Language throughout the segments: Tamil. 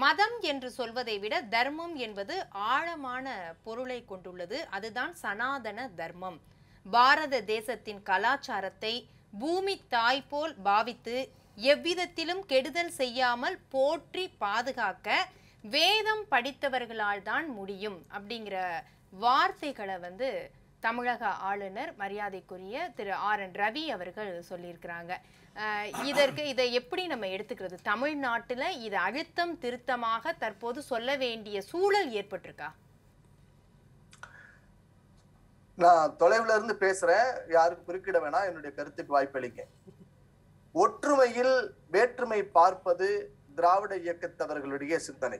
மதம் என்று சொல்வதை விட தர்மம் என்பது ஆழமான பொருளை கொண்டுள்ளது அதுதான் சனாதன தர்மம் பாரத தேசத்தின் கலாச்சாரத்தை பூமி தாய் போல் பாவித்து எவ்விதத்திலும் கெடுதல் செய்யாமல் போற்றி பாதுகாக்க வேதம் படித்தவர்களால் தான் முடியும் அப்படிங்கிற வார்த்தைகளை வந்து தமிழக ஆளுநர் மரியாதைக்குரிய திரு ஆர் என் ரவி அவர்கள் சொல்லியிருக்கிறாங்க அஹ் இதற்கு இதை எப்படி நம்ம எடுத்துக்கிறது தமிழ்நாட்டுல இது அழுத்தம் திருத்தமாக தற்போது சொல்ல வேண்டிய சூழல் ஏற்பட்டிருக்கா நான் தொலைவுல இருந்து பேசுறேன் யாரும் குறுக்கிட வேணாம் என்னுடைய கருத்துக்கு வாய்ப்பளிங்க ஒற்றுமையில் வேற்றுமை பார்ப்பது திராவிட இயக்கத்தவர்களுடைய சிந்தனை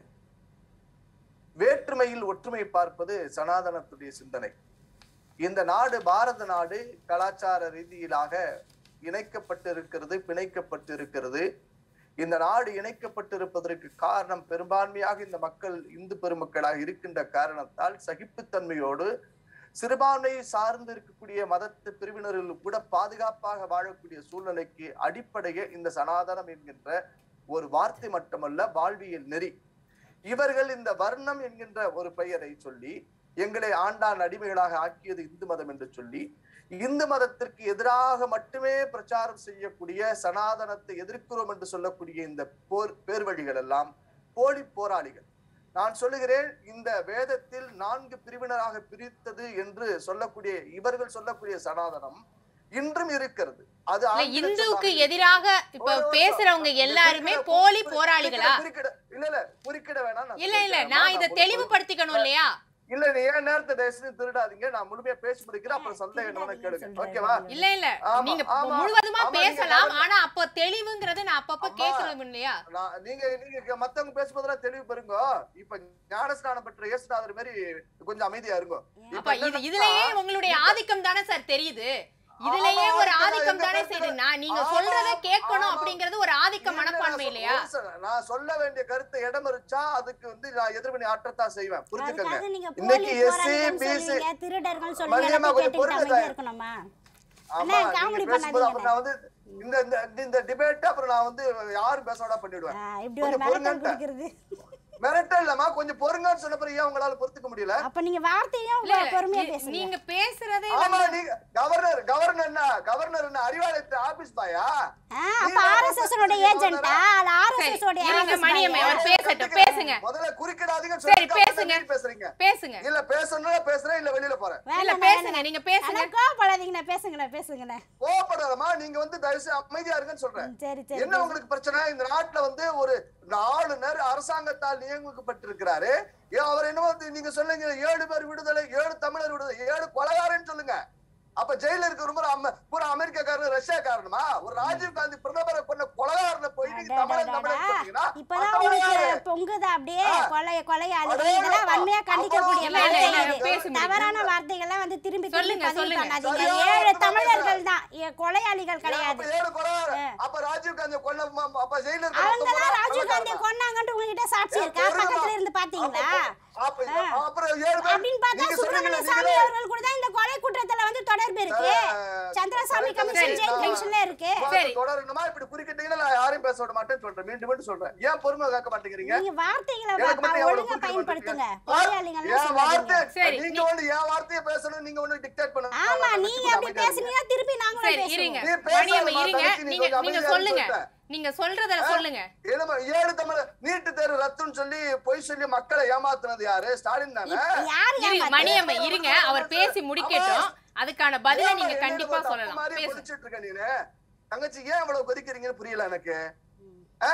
வேற்றுமையில் ஒற்றுமை பார்ப்பது சனாதனத்துடைய சிந்தனை இந்த நாடு பாரத நாடு கலாச்சார ரீதியிலாக இணைக்கப்பட்டு இருக்கிறது பிணைக்கப்பட்டு இருக்கிறது இந்த நாடு இணைக்கப்பட்டிருப்பதற்கு காரணம் பெரும்பான்மையாக இந்த மக்கள் இந்து பெருமக்களாக இருக்கின்ற காரணத்தால் சகிப்புத்தன்மையோடு சிறுபான்மையை சார்ந்து இருக்கக்கூடிய மதத்து பிரிவினர்கள் கூட பாதுகாப்பாக வாழக்கூடிய சூழ்நிலைக்கு அடிப்படையே இந்த சனாதனம் என்கின்ற ஒரு வார்த்தை மட்டுமல்ல வாழ்வியல் நெறி இவர்கள் இந்த வர்ணம் என்கின்ற ஒரு பெயரை சொல்லி எங்களை ஆண்டான் அடிமைகளாக ஆக்கியது இந்து மதம் என்று சொல்லி இந்து மதத்திற்கு எதிராக மட்டுமே பிரச்சாரம் செய்யக்கூடிய சனாதனத்தை எதிர்க்கிறோம் என்று சொல்லக்கூடிய இந்த போர் பேர்வழிகள் எல்லாம் போலி போராளிகள் நான் சொல்லுகிறேன் இந்த வேதத்தில் நான்கு பிரிவினராக பிரித்தது என்று சொல்லக்கூடிய இவர்கள் சொல்லக்கூடிய சனாதனம் இன்றும் இருக்கிறது அது இல்ல ஆங்கில இந்துவுக்கு சொல்லாக எதிராக இப்ப ஒரு நிமிஷம். பேசுறவங்க இந்த எல்லாருமே குறுக்கிட- போலி குறுக்கிட- போராளிகளா குறுக்கிட- இல்ல இல்ல குறுக்கிட வேணாம் நான் இல்ல இல்ல சொல்லிட்டேன். நான் இதை ஒரு- தெளிவுபடுத்திக்கணும் இல்லையா இல்ல நீ ஏன் நேரத்தை தயவுசெய்து திருடாதீங்க நான் முழுமையா பேசி முடிக்கிறேன் அப்புறம் சந்தேகம் என்னன்னு கேளுங்க சொல்றாரு. ஓகேவா இல்ல இல்ல ஆமா, நீங்க ஆமா, முழுவதுமா ஆமா, நீங்க பேசலாம் கவர்மெண்ட் ஆனா அப்ப தெளிவுங்கிறத நான் அப்பப்ப அம்மா, கேட்கணும் இல்லையா நான் நீங்க நீங்க மத்தவங்க பேசும்போதெல்லாம் தெளிவு பெறுங்க இப்ப ஞானஸ்நானம் பெற்ற இயேசுநாதர் மாதிரி கொஞ்சம் அமைதியா இருங்க இப்ப அப்ப இது என்னன்னா, இதுலயே உங்களுடைய ஆதிக்கம் தானே சார் தெரியுது இதுலயே ஆமா, ஒரு ஆதிக்கம் ஆதிக்கம் எங்க தானே பேசுற- செய்யுது நான் நீங்க ஆமா, சொல்றத கேட்கணும் ஆமா. அப்படிங்கறது ஒரு ஆதிக்க இல்ல, மனப்பான்மை நான் இல்லையா சொ- ஒரு நிமிஷம், நான் சொல்ல வேண்டிய கருத்தை இடம் இருச்சா அதுக்கு வந்து நான் எதிர்வினை ஆற்றத்தான் செய்வேன் புரிஞ்சுக்கங்க அதுக்காக நீங்க இன்னைக்கு போலி SC, போராளிகள்னு BC சொல்லுவீங்க திருடர்கள் சொல்லுவீங்க மரியாதை எல்லாத்தையும் கொஞ்சம் கேட்டுக்கிட்டு பொறுங்க அமைதியா தாய். இருக்கணுமா ஆமா அண்ணா, நீங்க காமெடி பேசும்போது அப்புறம் பண்ணாதீங்க. நான் வந்து இந்த இந்த இந்த டிபேட் அப்புறம் நான் வந்து யாரும் பேச விட பண்ணிடுவேன் ஆ, இப்படி ஒரு கொஞ்சம் மிரட்டல் பொறுங்கன்ட்டேன். கொடுக்கிறது மிரட்டல் இல்லம்மா கொஞ்சம் பொறுங்கன்னு சொன்ன பிறகு ஏன் உங்களால பொறுத்துக்க முடியல அப்ப நீங்க வார்த்தையும் இல்ல, பொறுமையா நீ- பேசுங்க நீங்க பேசுறதே ஆமா நீங்க கவர்னர் கவர்னர் என்ன கவர்னர் என்ன அறிவாலயத்து ஆபீஸ் பாயா ஆ, அப்ப ஆர்எஸ்எஸ் உடைய ஏஜென்ட்டா அது ஆர்எஸ்எஸ் உடைய இருங்க, ஆபீஸ் மணியம்மை, பாயா? அவர் பேசட்டும் பேசுங்க முதல்ல குறுக்கிடாதீங்க சரி, பேசுங்க. பேசுறீங்க பேசுங்க இல்ல பேசணும்னா பேசுறேன் இல்ல வெளியில போறேன் இல்ல வேணாண்ணே, பேசுங்க வேணாண்ணே. நீங்க பேசுங்க அண்ணா, கோவப்படாதீங்கண்ணே பேசுங்கண்ணே பேசுங்கண்ணே கோவப்படாதமா நீங்க வந்து தயவு செய்து அமைதியா இருங்கன்னு சொல்றேன் ம், சரி சரி என்ன உங்களுக்கு பிரச்சனை இந்த நாட்டுல வந்து ஒரு ஆளுநர் அரசாங்கத்தால் நியமிக்கப்பட்டிருக்கிறாரு ஏன் அவர் என்னமோ வந்து நீங்க சொல்லுங்க ஏழு பேர் விடுதலை ஏழு தமிழர் விடுதலை ஏழு கொலகாரன்னு சொல்லுங்க அப்ப ஜெயில இருக்க ரொம்ப அம்ம- பூரா அமெரிக்காக்காரன் ரஷ்யா காரணமா ஒரு ராஜீவ் காந்தி பிரதமரை கொண்ட கொலகாரனை போய் நீங்க தமிழன் தமிழன் சொன்னீங்கன்னா இப்பதான் மத்தவங்க உங்களுக்கு யாரு? பொங்குது அப்படியே ஆ. கொலை கொலையாளி அடே, இதெல்லாம் வன்மையா கண்டிக்கக்கூடிய அவ்வளவு வார்த்தை இல்ல, இல்ல, இது. பேசி முடிங்க. தவறான வார்த்தைகள்லாம் வந்து திரும்பி திரும்பி சொல்லுங்க, பதிவு சொல்லுங்க. பண்ணாதீங்க சரியான ஏழு வார்த்தை தமிழர்கள் தான் ஏ, கொலையாளிகள் ஏன் கிடையாது அப்ப ஏழு கொலகாரன் அப்ப ராஜீவ் காந்தி கொல்ல ம- அப்ப ஜெயில இருக்க அவங்க மொத்தம் எல்லாம் கொலை- ராஜீவ் காந்தியை கொலைகாரனா? கொன்னாங்கன்ட்டு உங்ககிட்ட சாட்சி ஏன் இருக்கா பொறுங்கம்மா. பக்கத்துல இருந்து பாத்தீங்களா அப்ப அப்புறம் ஏழு பேர் அப்படின்னு பார்த்தா நீங்க சுப்பிரமணிய சொன்னீங்களே, சாமி நீங்களே- அவர்கள் கூட தான் இந்த கொலை குற்றத்துல வந்து தொடர்பு இருக்கு அஹ், சந்திரசாமி சரி, கமிஷன் சரி, ஜெயில் நான் கமிஷன்ல இருக்கு சரி. தொடரணுமா இப்படி குறுக்கிட்டீங்கன்னா நான் யாரையும் பேச விட மாட்டேன்னு சொல்றேன் மீண்டும் மீண்டும் சொல்றேன் ஏன் பொறுமை கேட்க மாட்டேங்கிறீங்க நீங்க வார்த்தைகளை எனக்கு பா- மட்டும் எவ்வளவு ஒழுங்கா குறுக்கிட பயன்படுத்துங்க மாட்டேங்கிறீங்க? கொலையாளிகள்லாம் என் வார்த்தை சொல்லாதீங்க சரி, நீங்க நீ- ஒண்ணு என் வார்த்தையை பேசணும் நீங்க ஒண்ணு டிக்டேட் பண்ணணும் ஆமா நான் நீங்க வச்சுக்கணும், அப்படி அமைதியா இருங்க. பேசுனீங்கன்னா திருப்பி நாங்களும் சரி இருங்க பேசுவோம் நீ பேசாத மணியம்மை மா, இருங்க தங்கச்சி, நீ நீங்க கொஞ்சம் நீங்க அமைதியா சொல்லுங்க இருன்னு நீங்க சொல்றத சொல்லுங்க என்னம்மா, ஏழு தமிழ் நீட்டு தேர்வு ரத்துன்னு சொல்லி பொய் சொல்லி மக்களை ஏமாத்துனது யாரு ஸ்டாலின் தானே இப்ப யார் இருங்க ஏமாத்து? மணியம்மை இருங்க அவர் பேசி முடிக்கட்டும் அதுக்கான பதில ஏம்மா நீங்க என்னைய கண்டிப்பா பார்த்து சொல்லலாம் அப்ப மாதிரி பேசுங்க கொதிச்சிட்டு இருக்க நீனு தங்கச்சி ஏன் இவ்வளவு கொதிக்கிறீங்கன்னு புரியல எனக்கு ஆ?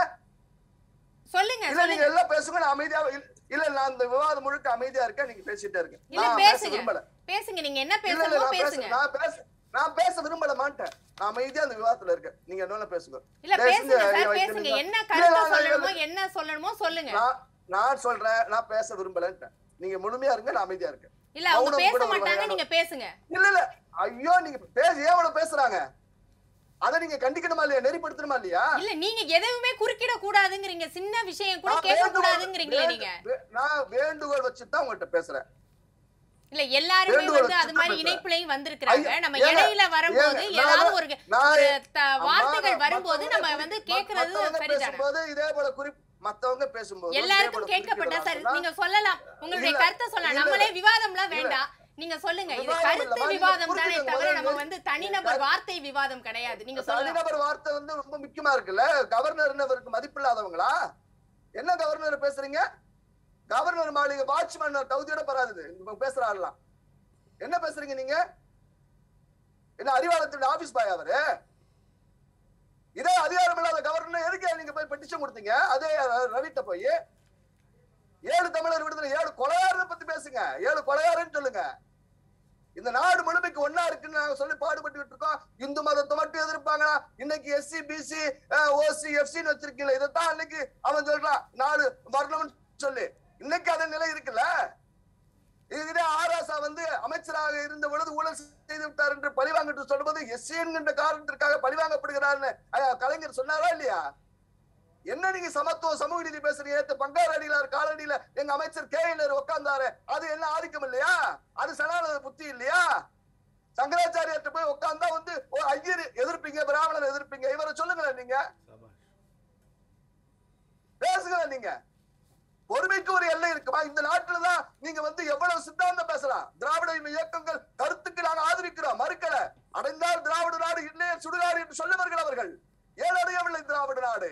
சொல்லுங்க இல்ல நீங்க சொல்லுங்க எல்லாம் பேசுங்க நான் அமைதியா இல்ல- இல்ல நான் இந்த விவாதம் முழுக்க அமைதியா இருக்கேன் நீங்க பேசிட்டே இருங்க இல்ல நான் பேச பேசுங்க விரும்பல பேசுங்க நீங்க என்ன இல்ல இல்ல பேசணுமோ நான் பேச பேசுங்க நான் பேச நான் பேச விரும்பல மாட்டேன் நான் அமைதியா அந்த விவாதத்துல இருக்கேன் நீங்க என்ன பேசுங்க இல்ல தயவு பேசுங்க செஞ்சு சார் ஐயா, பேசுங்க வைக்கணும். என்ன இல்ல, கருத்தை நான் சொல்லணுமோ இல்ல, என்ன சொல்லணுமோ சொல்லுங்க நான் நான் சொல்றேன் நான் பேச விரும்பலன்ட்டேன் நீங்க முழுமையா இருங்க நான் அமைதியா இருக்கேன் இல்ல அவங்க மௌனம் பேச கூட ஒரு மாட்டாங்க வகையான- நீங்க பேசுங்க இல்ல இல்ல ஐயோ நீங்க பேச ஏன் இவ்வளவு பேசுறாங்க அத நீங்க கண்டிக்கணுமா இல்லையா நெறிப்படுத்தணுமா இல்லையா இல்ல நீங்க எதுவுமே குறுக்கிட கூடாதுங்கறீங்க சின்ன விஷயம் கூட நான் கேட்க வேண்டுகோள் கூடாதுங்கறீங்களே நீங்க வே- நான் வேண்டுகோள் வச்சுட்டு தான் உங்கள்கிட்ட பேசுறேன் இல்ல எல்லாருமே வேண்டுகோள் வந்து அது மாதிரி வச்சுட்டு இணைப்புலயும் வந்திருக்காங்க ஐயா, நம்ம ஏங்க, இடையில வரும்போது ஏங்க, ஏதாவது நான் ஒரு நான் ஒரு த- அம்மா, வார்த்தைகள் நான் வரும்போது மத்தவங்க நம்ம குறி- வந்து மத்- கேக்குறது மத்தவங்க சரிதானே பேசும்போது இதே போல குறி மத்தவங்க பேசும்போது எல்லாருக்கும் கேட்கப்பட்ட சார் நீங்க சொல்லலாம் உங்களுடைய இல்ல, கருத்தை சொல்லலாம் இல்ல. நம்மளே விவாதம்லாம் இல்ல. வேண்டாம் நீங்க சொல்லுங்க இது விவாதம் கருத்து இல்லம்மா, நீங்க விவாதம் தானே புரிஞ்சுக்கங்க. தவிர நம்ம முதல்ல வந்து தனிநபர் வார்த்தை விவாதம் கிடையாது நீங்க சொல்லலாம் தனிநபர் வார்த்தை வந்து ரொம்ப முக்கியமா இருக்குல்ல கவர்னர் அவருக்கு மதிப்பில்லாதவங்களா என்ன கவர்னர் பேசுறீங்க கவர்னர் மாளிகை வாட்ச்மேன் தகுதியோட பராது இப்ப பேசுற ஆள்லாம் என்ன பேசுறீங்க நீங்க என்ன அறிவாலயத்துடைய ஆபீஸ் பாய் அவரு இதே அதிகாரம் இல்லாத கவர்னர் எதுக்கு நீங்க போய் பெட்டிஷன் கொடுத்தீங்க அதே ரவிட்ட போய் ஏழு தமிழர் விடுதலை ஏழு கொலையாரனை பத்தி பேசுங்க ஏழு கொலையாரன்னு சொல்லுங்க இந்த நாடு முழுமைக்கு ஒன்னா இருக்குன்னு நாங்க சொல்லி பாடுபட்டுக்கிட்டு இருக்கோம் இந்து மதத்தை மட்டும் எதிர்ப்பாங்க இன்னைக்கு எஸ்சி பிசி ஓசி எஃப்சின்னு வச்சிருக்கீங்களா இதைத்தான் அன்னைக்கு அவன் சொல்றான் நாடு வரணும்னு சொல்லி இன்னைக்கு அதே நிலை இருக்குல்ல இதே ஆராசா வந்து அமைச்சராக இருந்த பொழுது ஊழல் செய்து விட்டார் என்று பழிவாங்கிட்டு சொல்லும்போது எஸ்சி என்கின்ற காரணத்திற்காக பழிவாங்கப்படுகிறார்னு அஹ், கலைஞர் சொன்னாரா இல்லையா என்ன நீங்க சமத்துவம் சமூக நீதி பேசுறீங்க நேத்து பங்காரு அடியிலார் காலடியில எங்க அமைச்சர் கே உட்கார்ந்தாரு அது என்ன ஆதிக்கம் இல்லையா அது சனாதன புத்தி இல்லையா சங்கராச்சாரியர்கிட்ட போய் உட்கார்ந்தா வந்து ஓ ஐயர் எதிர்ப்பீங்க பிராமணர் எதிர்ப்பீங்க இவரை சொல்லுங்களேன் நீங்க பேசுங்களேன் நீங்க பொறுமைக்கு ஒரு எல்லை இருக்குமா இந்த நாட்டுல தான் நீங்க வந்து எவ்வளவு சித்தாந்தம் பேசலாம் திராவிட இயக்கங்கள் கருத்துக்கு நாங்க ஆதரிக்கிறோம் மறுக்கல அடைந்தால் திராவிட நாடு இல்லையே சுடுகாடு என்று சொல்லுவார்கள் அவர்கள் ஏன் அடையவில்லை திராவிட நாடு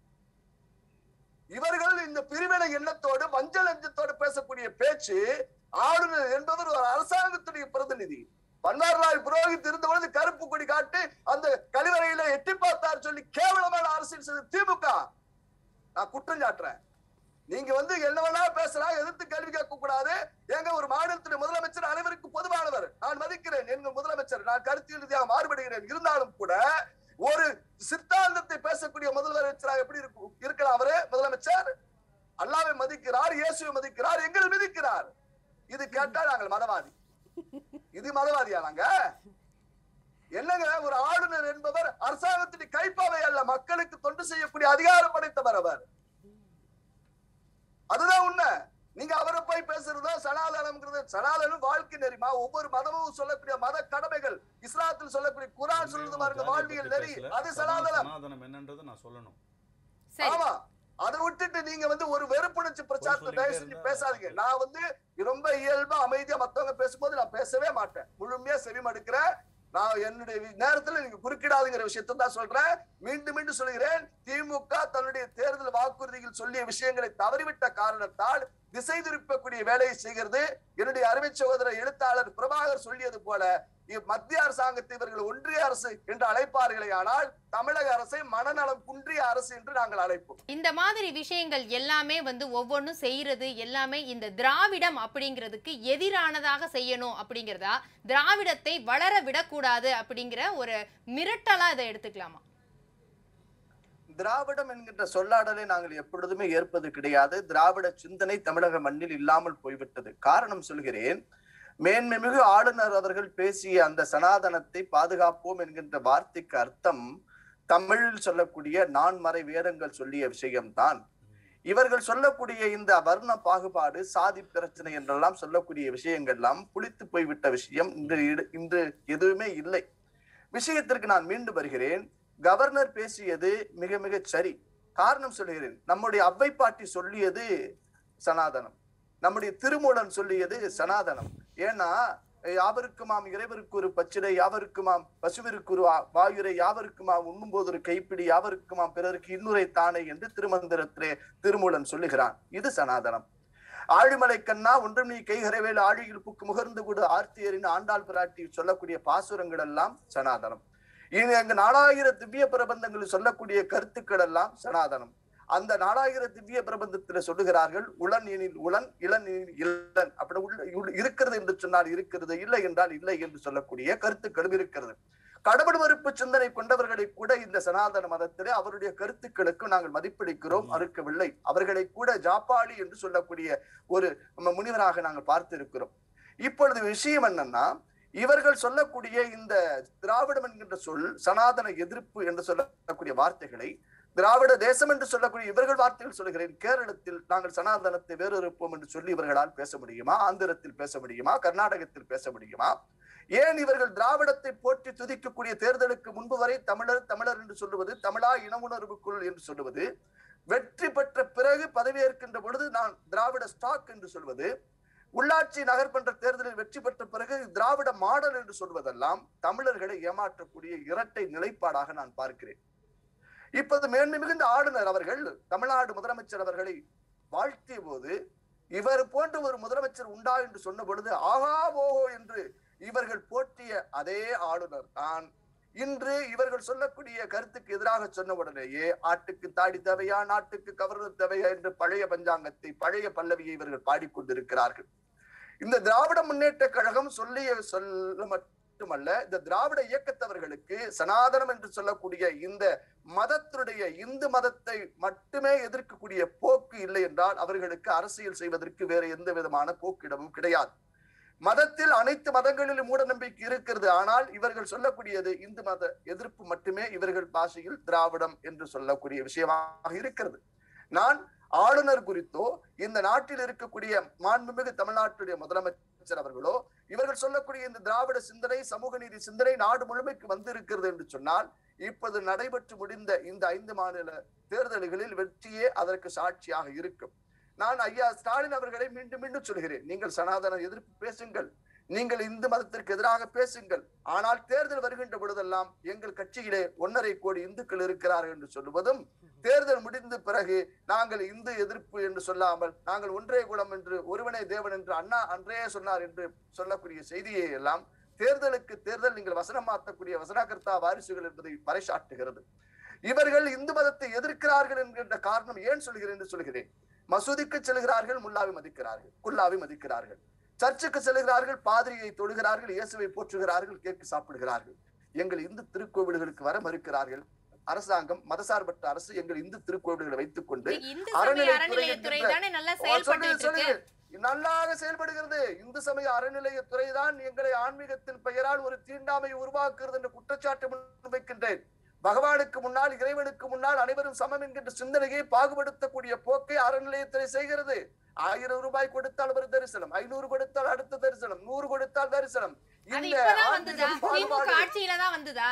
இவர்கள் இந்த பிரிவினை எண்ணத்தோடு மஞ்சள் அஞ்சத்தோடு பேசக்கூடிய பேச்சு ஆளுநர் என்பவர் ஒரு அரசாங்கத்துடைய பிரதிநிதி பன்வாரிலால் புரோஹித் இருந்த பொழுது கருப்பு கொடி காட்டி அந்த கழிவறையில எட்டி பார்த்தார் சொல்லி கேவலமான அரசியல் செய்த திமுக நான் குற்றம் சாட்டுறேன் நீங்க வந்து என்ன வேணா பேசலாம் எதிர்த்து கேள்வி கேட்க கூடாது ஏங்க ஒரு மாநிலத்துடைய முதலமைச்சர் அனைவருக்கும் பொதுவானவர் நான் மதிக்கிறேன் எங்கள் முதலமைச்சர் நான் கருத்தியல் ரீதியாக மாறுபடுகிறேன் இருந்தாலும் கூட ஒரு சித்தாந்தத்தை பேசக்கூடிய முதலமைச்சராக எப்படி இருக்கும் இருக்கலாம் அவரு முதலமைச்சர் அல்லாவை மதிக்கிறார் இயேசுவை மதிக்கிறார் எங்கள் மிதிக்கிறார் இது கேட்டா நாங்கள் மதவாதி இது மதவாதியா நாங்க என்னங்க ஒரு ஆளுநர் என்பவர் அரசாங்கத்தின் கைப்பாவை அல்ல மக்களுக்கு தொண்டு செய்யக்கூடிய அதிகாரம் படைத்தவர் அவர் அதுதான் உண்மை நீங்க அவரை போய் பேசுறதோ சனாதனம்ங்கிறது சனாதனம் வாழ்க்கை நெறிமா ஒவ்வொரு மதமும் சொல்லக்கூடிய மத கடமைகள் இஸ்லாத்தில் சொல்லக்கூடிய குரான் சொல்றது பாருங்க வாழ்வியல் நெறி அது சனாதனம் சனாதனம் என்னன்றதை நான் சொல்லணும் சரி ஆமா அதை விட்டுட்டு நீங்க வந்து ஒரு வெறுப்புணர்ச்சி பிரச்சாரத்தை சொல்லிட்டே தயவு செஞ்சு இருந்தா- பேசாதீங்க நான் வந்து ரொம்ப இயல்பா அமைதியா மத்தவங்க பேசும்போது நான் பேசவே மாட்டேன் முழுமையா செவிமடுக்கிறேன் நான் என்னுடைய வி- நேரத்துல நீங்க குறுக்கிடாதுங்கிற விஷயத்தை தான் சொல்றேன் மீண்டும் மீண்டும் சொல்கிறேன் திமுக தன்னுடைய தேர்தல் வாக்குறுதிகள் சொல்லிய விஷயங்களை தவறிவிட்ட காரணத்தால் திசை திருப்பக்கூடிய வேலையை செய்கிறது என்னுடைய அருமை சகோதரர் எழுத்தாளர் பிரபாகர் சொல்லியது போல இவ் மத்திய அரசாங்கத்தை இவர்கள் ஒன்றிய அரசு என்று அழைப்பார்களே ஆனால் தமிழக அரசை மனநலம் குன்றிய அரசு என்று நாங்கள் அழைப்போம் இந்த மாதிரி விஷயங்கள் எல்லாமே வந்து ஒவ்வொன்றும் செய்யறது எல்லாமே இந்த திராவிடம் அப்படிங்கிறதுக்கு எதிரானதாக செய்யணும் அப்படிங்கிறதா திராவிடத்தை வளர விடக்கூடாது அப்படிங்கிற ஒரு மிரட்டலா இதை எடுத்துக்கலாமா திராவிடம் என்கின்ற சொல்லாடலை நாங்கள் எப்பொழுதுமே ஏற்பது கிடையாது திராவிட சிந்தனை தமிழக மண்ணில் இல்லாமல் போய்விட்டது காரணம் சொல்கிறேன் மேன்மைமிகு ஆளுநர் அவர்கள் பேசிய அந்த சனாதனத்தை பாதுகாப்போம் என்கின்ற வார்த்தைக்கு அர்த்தம் தமிழில் சொல்லக்கூடிய நான்மறை வேதங்கள் சொல்லிய விஷயம்தான் இவர்கள் சொல்லக்கூடிய இந்த வர்ண பாகுபாடு சாதி பிரச்சனை என்றெல்லாம் சொல்லக்கூடிய விஷயங்கள்லாம் புளித்து போய்விட்ட விஷயம் இன்று இடு- இன்று எதுவுமே இல்லை விஷயத்திற்கு நான் மீண்டும் வருகிறேன் கவர்னர் பேசியது மிக மிக சரி காரணம் சொல்கிறேன் நம்முடைய அவ்வை பாட்டி சொல்லியது சனாதனம் நம்முடைய திருமூலன் சொல்லியது சனாதனம் ஏன்னா யாவருக்குமாம் இறைவருக்கு ஒரு பச்சிலை யாவருக்குமாம் பசுவிற்கு ஒரு வா- வாயுரை யாவருக்குமாம் உண்ணும்போது ஒரு கைப்பிடி யாவருக்குமாம் பிறருக்கு இன்னுரை தானே என்று திருமந்திரத்திலே திருமூலன் சொல்லுகிறான் இது சனாதனம் ஆழிமலை கண்ணா ஒன்றும் நீ கைகரவேல் ஆழியில் புக்கு முகர்ந்து கொடு ஆர்த்தியரின் ஆண்டாள் பிராட்டி சொல்லக்கூடிய பாசுரங்கள் எல்லாம் சனாதனம் இனி அங்கு நாலாயிர திவ்ய பிரபந்தங்களில் சொல்லக்கூடிய கருத்துக்கள் எல்லாம் சனாதனம் அந்த நாலாயிர திவ்ய பிரபந்தத்துல சொல்லுகிறார்கள் உளன் எனில் உளன் இளன் எனில் இளன் அப்படி உள்ள உள்ள- இருக்கிறது என்று சொன்னால் இருக்கிறது இல்லை என்றால் இல்லை என்று சொல்லக்கூடிய கருத்துக்களும் இருக்கிறது கடவுள் மறுப்பு சிந்தனை கொண்டவர்களை கூட இந்த சனாதன மதத்திலே அவருடைய கருத்துக்களுக்கு நாங்கள் மதிப்பளிக்கிறோம் மறுக்கவில்லை அவர்களை கூட ஜாப்பாளி என்று சொல்லக்கூடிய ஒரு ம- முனிவராக நாங்கள் பார்த்திருக்கிறோம் இப்பொழுது விஷயம் என்னன்னா இவர்கள் சொல்லக்கூடிய இந்த திராவிடம் என்கின்ற சொல் சனாதன எதிர்ப்பு என்று சொல்லக்கூடிய வார்த்தைகளை திராவிட தேசம் என்று சொல்லக்கூடிய இவர்கள் வார்த்தைகள் சொல்லுகிறேன் கேரளத்தில் நாங்கள் சனாதனத்தை வேறொருப்போம் என்று சொல்லி இவர்களால் பேச முடியுமா ஆந்திரத்தில் பேச முடியுமா கர்நாடகத்தில் பேச முடியுமா ஏன் இவர்கள் திராவிடத்தை போற்றி துதிக்கக்கூடிய தேர்தலுக்கு முன்பு வரை தமிழர் தமிழர் என்று சொல்லுவது தமிழா இன உணர்வுக்குள் என்று சொல்லுவது வெற்றி பெற்ற பிறகு பதவியேற்கின்ற பொழுது நான் திராவிட ஸ்டாக் என்று சொல்வது உள்ளாட்சி நகர்மன்ற தேர்தலில் வெற்றி பெற்ற பிறகு திராவிட மாடல் என்று சொல்வதெல்லாம் தமிழர்களை ஏமாற்றக்கூடிய இரட்டை நிலைப்பாடாக நான் பார்க்கிறேன் இப்போது மேன்மை மிகுந்த ஆளுநர் அவர்கள் தமிழ்நாடு முதலமைச்சர் அவர்களை வாழ்த்திய போது இவர் போன்ற ஒரு முதலமைச்சர் உண்டா என்று சொன்ன பொழுது ஆகா ஓஹோ என்று இவர்கள் போற்றிய அதே ஆளுநர் தான் இன்று இவர்கள் சொல்லக்கூடிய கருத்துக்கு எதிராக சொன்ன உடனேயே ஆட்டுக்கு தாடி தேவையா நாட்டுக்கு கவர்னர் தேவையா என்று பழைய பஞ்சாங்கத்தை பழைய பல்லவியை இவர்கள் பாடிக்கொண்டிருக்கிறார்கள் இந்த திராவிட முன்னேற்ற கழகம் சொல்லிய சொல்ல மட்டுமல்ல இந்த திராவிட இயக்கத்தவர்களுக்கு சனாதனம் என்று சொல்லக்கூடிய இந்த மதத்தினுடைய இந்து மதத்தை மட்டுமே எதிர்க்கக்கூடிய போக்கு இல்லை என்றால் அவர்களுக்கு அரசியல் செய்வதற்கு வேற எந்த விதமான போக்கிடமும் கிடையாது மதத்தில் அனைத்து மதங்களிலும் மூட நம்பிக்கை இருக்கிறது ஆனால் இவர்கள் சொல்லக்கூடியது இந்து மத எதிர்ப்பு மட்டுமே இவர்கள் பாஷையில் திராவிடம் என்று சொல்லக்கூடிய விஷயமாக இருக்கிறது நான் ஆளுநர் குறித்தோ இந்த நாட்டில் இருக்கக்கூடிய மாண்புமிகு தமிழ்நாட்டுடைய முதலமைச்சர் அவர்களோ இவர்கள் சொல்லக்கூடிய இந்த திராவிட சிந்தனை சமூக நீதி சிந்தனை நாடு முழுமைக்கு வந்திருக்கிறது என்று சொன்னால் இப்போது நடைபெற்று முடிந்த இந்த ஐந்து மாநில தேர்தல்களில் வெற்றியே அதற்கு சாட்சியாக இருக்கும் நான் ஐயா ஸ்டாலின் அவர்களை மீண்டும் மீண்டும் சொல்கிறேன் நீங்கள் சனாதன எதிர்ப்பு பேசுங்கள் நீங்கள் இந்து மதத்திற்கு எதிராக பேசுங்கள் ஆனால் தேர்தல் வருகின்ற பொழுதெல்லாம் எங்கள் கட்சியிலே ஒன்னரை கோடி இந்துக்கள் இருக்கிறார்கள் என்று சொல்லுவதும் தேர்தல் முடிந்த பிறகு நாங்கள் இந்து எதிர்ப்பு என்று சொல்லாமல் நாங்கள் ஒன்றே குலம் என்று ஒருவனே தேவன் என்று அண்ணா அன்றே சொன்னார் என்று சொல்லக்கூடிய செய்தியை எல்லாம் தேர்தலுக்கு தேர்தல் நீங்கள் வசனம் மாற்றக்கூடிய வசனகர்த்தா வாரிசுகள் என்பதை பறைசாட்டுகிறது இவர்கள் இந்து மதத்தை எதிர்க்கிறார்கள் என்கின்ற காரணம் ஏன் சொல்கிறேன் என்று சொல்கிறேன் மசூதிக்கு செல்கிறார்கள் முல்லாவை மதிக்கிறார்கள் குல்லாவை மதிக்கிறார்கள் சர்ச்சுக்கு செல்கிறார்கள் பாதிரியை தொழுகிறார்கள் இயேசுவை போற்றுகிறார்கள் கேக்கு சாப்பிடுகிறார்கள் எங்கள் இந்து திருக்கோவில்களுக்கு வர மறுக்கிறார்கள் அரசாங்கம் மதசார்பற்ற அரசு எங்கள் இந்து திருக்கோவில்களை வைத்துக் கொண்டு இந்து சமய அறநிலைத்துறை அறநிலையத்துறை என்கின்ற- தானே நல்லா சொல்லுங்க, செயல்பட்டு இருக்கு சொல்லுங்க. நல்லாக செயல்படுகிறது இந்து சமய அறநிலையத்துறை தான் எங்களை ஆன்மீகத்தின் பெயரால் ஒரு தீண்டாமை உருவாக்குகிறது என்ற குற்றச்சாட்டு முன்வைக்கின்றேன் பகவானுக்கு முன்னால் இறைவனுக்கு முன்னால் அனைவரும் சமம் என்கின்ற சிந்தனையை பாகுபடுத்தக்கூடிய போக்கை அறநிலையத்துறை செய்கிறது ஆயிரம் ரூபாய் கொடுத்தால் ஒரு தரிசனம் ஐநூறு கொடுத்தால் அடுத்த தரிசனம் நூறு கொடுத்தால் தரிசனம் அது இந்த இப்பதான் ஆன்மீக வந்துதா திமுக பாகுபாடு ஆட்சியில தான் வந்துதா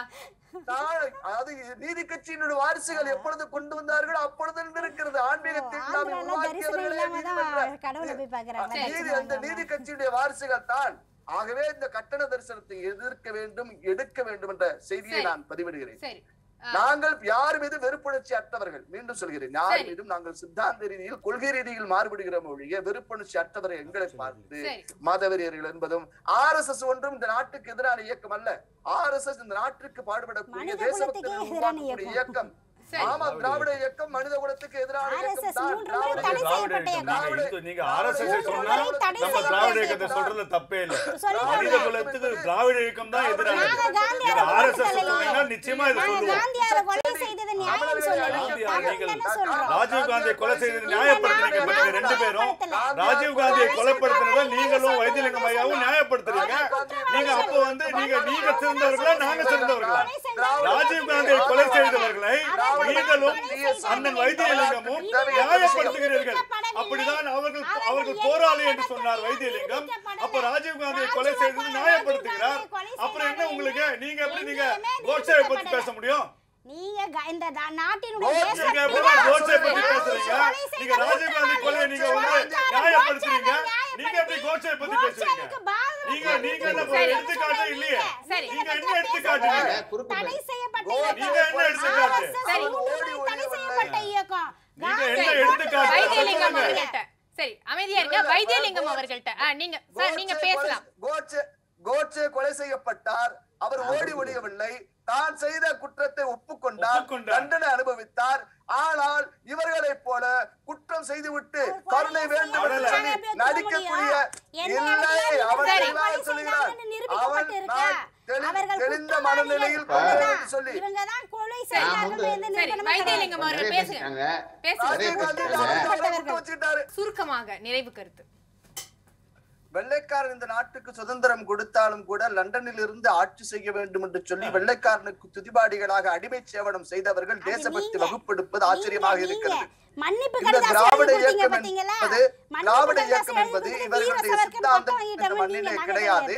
தான் அதாவது நீதி கட்சியினுடைய வாரிசுகள் எப்பொழுது கொண்டு வந்தார்களோ அப்பொழுது இருக்கிறது ஆன்மீக தீண்டாமை ஆந்திரால தரிசனம் உருவாக்கியவர்களே இல்லாம நீதிமன்ற தான் கடவுளை போய் பாக்குறாங்க சரி. நீதி அந்த நீதி கட்சியுடைய வாரிசுகள் தான் ஆகவே இந்த கட்டண தரிசனத்தை எதிர்க்க வேண்டும் எடுக்க வேண்டும் என்ற செய்தியை சரி. நான் பதிவிடுகிறேன் சரி நாங்கள் யார் மீது வெறுப்புணர்ச்சி அற்றவர்கள் மீண்டும் சொல்கிறேன் யார் சரி. மீதும் நாங்கள் சித்தாந்த ரீதியில் கொள்கை ரீதியில் மாறுபடுகிறோம் ஒழிய வெறுப்புணர்ச்சி அற்றவரை எங்களை பார்த்து சரி மதவெறியர்கள் என்பதும் ஆர் எஸ் எஸ் ஒன்றும் இந்த நாட்டுக்கு எதிரான இயக்கம் அல்ல ஆர் எஸ் எஸ் இந்த நாட்டிற்கு பாடுபடக்கூடிய மனித தேசபக்தர்கள் குலத்துக்கே எதிரான உருவாக்கக்கூடிய இயக்கம். இயக்கம் சரி ஆமா திராவிட இயக்கம் மனித குலத்துக்கு எதிரான RSS இயக்கம் தான் மூன்று முறை திராவிட தடை இயக்கம். செய்யப்பட்ட திராவிட இயக்கம். இயக்கம். நீங்க நீங்க RSS சொன்னா மூன்று முறை தடை நம்ம செய்யப்பட்ட திராவிட இயக்கம். இயக்கத்தை சொல்றதுல தப்பே இல்ல சொல்லுங்க. மனித குலத்துக்கு திராவிட இயக்கம் தான் எதிரானது நாங்க காந்தியாரை நீங்க ஆர்எஸ்எஸ் கொலை சொன்னீங்கன்னா செய்யலையே. நிச்சயமா இதை நாங்க சொல்லுவோம் காந்தியாரை கொலை செய்தது நியாயம் சொல்லலையே காந்தியார் தவறு நீங்கள் தானே சொல்றோம் ராஜீவ் காந்தியை கொலை செய்தது இந்த நியாயப்படுத்துறீங்க நாடு பாருங்க ரெண்டு பேரும் நியாயப்படுத்தல. ராஜீவ் காந்தியை கொலைப்படுத்தினதை நீங்களும் வைத்தியலிங்கம் ஐயாவும் நியாயப்படுத்துறீங்க நீங்க அப்போ வந்து நீங்க நீங்க சிறந்தவர்களா நாங்க சிறந்தவர்களா ராஜீவ் காந்தியை கொலை செய்தவர்களை நீங்களும் அண்ணன் வைத்தியலிங்கமும் நியாயப்படுத்துகிறீர்கள் அப்படிதான் அவர்கள் அவர்கள் போராளி என்று சொன்னார் வைத்தியலிங்கம் அப்ப ராஜீவ் காந்தியை கொலை செய்தது நியாயப்படுத்துகிறார் அப்புறம் என்ன உங்களுக்கு நீங்க எப்படி நீங்க கோட்சேவை பத்தி பேச முடியும் நீங்க க- இந்த நா- நாட்டினுடைய கோட்சே தேச- நீங்க எப்படி கோட்சே பத்தி பேசுறீங்க நீங்க ராஜீவ் காந்தி கொலையை நீங்க வந்து நியாயப்படுத்துறீங்க நீங்க எப்படி கோட்சே பத்தி பேசுறீங்க கோட்சேவுக்கு பாரத நீங்க நீங்க என்ன சரி. எடுத்துக்காட்டே இல்லையே சரி. நீங்க என்ன எடுத்துக்காட்டுங்க தடை செய்யப்பட்ட நீங்க இயக்கம். என்ன எடுத்துக்காட்டு? RSS சரி. மூன்று முறை தடை செய்யப்பட்ட இயக்கம் நீங்க காந்தி என்ன சரி. எடுத்துக்காட்டு வைத்தியலிங்கம் சொல்லுங்க. அவர்கள்ட்ட சரி அமைதியா இருங்க இல்ல, இல்ல, வைத்தியலிங்கம் கோட்சே- அவர்கள்ட்ட ஆ, நீங்க சார் நீங்க கோட்சே பேசலாம் கொலை- கோட்சே கோட்சே கொலை செய்யப்பட்டார் அவர் ஓடி ஒளியவில்லை தான் செய்த குற்றத்தை ஒப்புக்கொண்டார் ஒப்புக்கொண்டார். தண்டனை அனுபவித்தார் ஆனால் இவர்களைப் போல குற்றம் செய்துவிட்டு அவர் கருணை கொலை வேண்டும் என்று செய்ய சொல்லி முடியும். நடிக்கக்கூடிய என்ன இல்லை நடந்தாலும் அவன் சரி. தெளிவாக கொலை சொல்லுகிறார் செய்தாங்கன்னு அவன் நிரூபிக்கப்பட்டிருக்க. நான் தெளி- அவர்கள் தெளிந்த குற்றவாளிகள். மனநிலையில் அவ்வளவுதான். கொள்கிறேன் என்று சொல்லி இவங்கதான் கொலை சரி. செய்தார்கள் என்று சரி நிரூபணம் வைத்தியலிங்கம் அவர்கள் நிறைய பேசுங்க பேசிட்டாங்க. பேசுங்க ராஜீவ் காந்தி நிறைய அவர்கள் அவரை பேசிட்டாங்க. விட்டு வச்சுட்டாரு சுருக்கமாக நிறைவு கருத்து வெள்ளைக்காரன் இந்த நாட்டுக்கு சுதந்திரம் கொடுத்தாலும் கூட லண்டனில் இருந்து ஆட்சி செய்ய வேண்டும் என்று சொல்லி வெள்ளைக்காரனுக்கு துதிபாடிகளாக அடிமை சேவனம் செய்தவர்கள் அது தேசபக்தி நீங்க. வகுப்பெடுப்பது ஆச்சரியமாக நீங்க, இருக்கிறது மன்னிப்பு இந்த கடிதாசு திராவிட எழுதி கொடுத்தீங்க இயக்கம் பாத்தீங்களா? என்பது மன்னிப்பு திராவிட கடிதாசு இயக்கம் எழுதி என்பது கொடுத்து இவர்களுடைய வீர சவர்க்கர் சித்தாந்தம் பக்கம் இந்த ஈட்டவன் மண்ணிலே நீங்க கிடையாது கிடையாது.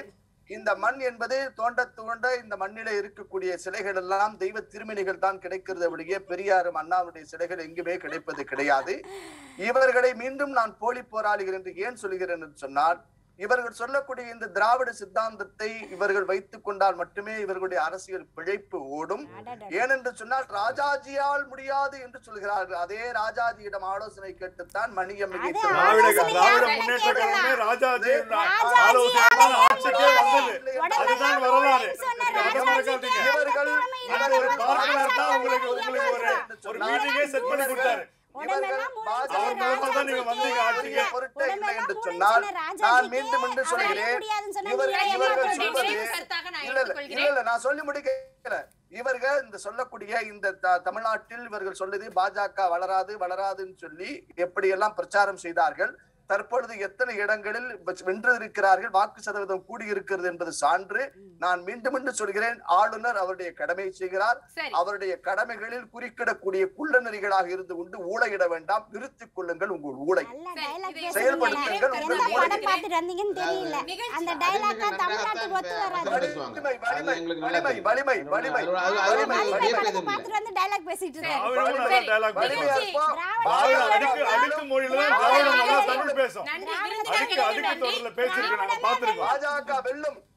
இந்த மண் என்பது தோண்ட தோண்ட இந்த மண்ணில இருக்கக்கூடிய சிலைகள் எல்லாம் தெய்வ திருமணிகள் தான் கிடைக்கிறது அப்படியே பெரியாரும் அண்ணாவுடைய சிலைகள் எங்குமே கிடைப்பது கிடையாது இவர்களை மீண்டும் நான் போலி போராளிகள் என்று ஏன் சொல்கிறேன் என்று சொன்னால் இவர்கள் சொல்லக்கூடிய இந்த திராவிட சித்தாந்தத்தை இவர்கள் வைத்துக் கொண்டால் மட்டுமே இவர்களுடைய அரசியல் பிழைப்பு ஓடும் ஏனென்று சொன்னால் ராஜாஜியால் முடியாது என்று சொல்கிறார்கள் அதே ராஜாஜியிடம் ஆலோசனை கேட்டுத்தான் மணியம்மை அது திராவிட ஆலோசனை திராவிட யாரை முன்னேற்ற கேட்கலாம்? கழகமே ராஜாஜி ராஜாஜி ஆலோசனை தான் ஆட்சிக்கே வந்தது உடனே அதுதான் வரலாறு சொன்ன அதை ராஜாஜி மறக்காதீங்க இவர்கள் அந்த ஒரு பார்ட்னர் தான் உங்களுக்கு உங்களுக்கு ஒரு ஒரு மீட்டிங்கே செட் பண்ணி கொடுத்தாரு உடம்பெல்லாம் மூழ்கி அவர் மூலமா தான் நீங்க வந்தீங்க ஆட்சிக்கு பொருட்டே இல்லை என்று உடம்பெல்லாம் சொன்னால் மூழ்கின ராஜாஜிக்கு நான் மீண்டும் மீண்டும் அவரால சொல்கிறேன் முடியாதுன்னு சொன்னா இவர் நீங்க இவர்கள் ஏன் சொல்வது நிறைவு கருத்தாக நான் இல்ல இல்ல இல்ல எடுத்துக்கொள்கிறேன் இல்ல நான் சொல்லி முடிக்கல இவர்கள் இந்த சொல்லக்கூடிய இந்த த- தமிழ்நாட்டில் இவர்கள் சொல்லுது பாஜக வளராது வளராதுன்னு சொல்லி எப்படியெல்லாம் பிரச்சாரம் செய்தார்கள் தற்பொழுது எத்தனை இடங்களில் வெ- வென்றிருக்கிறார்கள் வாக்கு சதவீதம் கூடி இருக்கிறது என்பது சான்று நான் மீண்டும் மீண்டும் சொல்கிறேன் ஆளுநர் அவருடைய கடமை செய்கிறார் சரி அவருடைய கடமைகளில் குறுக்கிடக்கூடிய குள்ளநெறிகளாக இருந்து கொண்டு ஊழையிட வேண்டாம் நிறுத்திக் கொள்ளுங்கள் உங்கள் ஊழை நல்ல சரி, dialogue இதை பேசுறீங்க. செயல்படுத்துங்கள், எந்த உங்கள் படம் மூளைக்கு. பார்த்துட்டு வந்தீங்கன்னு தெரியல நிகழ்ச்சி- அந்த அது டைலாக்கா தமிழ்நாட்டுக்கு ஒத்து வராது பேசுவாங்க. வலிமை, அது வலிமை, எங்களுக்கு நல்லா வலிமை, தெரியும். வலிமை, வலிமை, அது- அது- அது வலிமை, ஒண்ணும் வலிமை. வியப்பே படத்தை இல்லை. பார்த்துட்டு வந்து டைலாக் பேசிட்டு இருக்காரு திராவிடம் நல்லா சரி, dialogue வலிமையா பேசுவாங்க. இருப்போம். திராவிடம் அடுக்கு அடுக்கு மொழியில தான் திராவிடம் நல்லா தமிழ் பேசும் நன்றி அடுக்கு விருந்தினர்களுக்கு அடுக்கு நன்றி தொடர்ல பேசியிருக்கு நாங்க பார்த்திருக்கோம் பாஜக வெல்லும்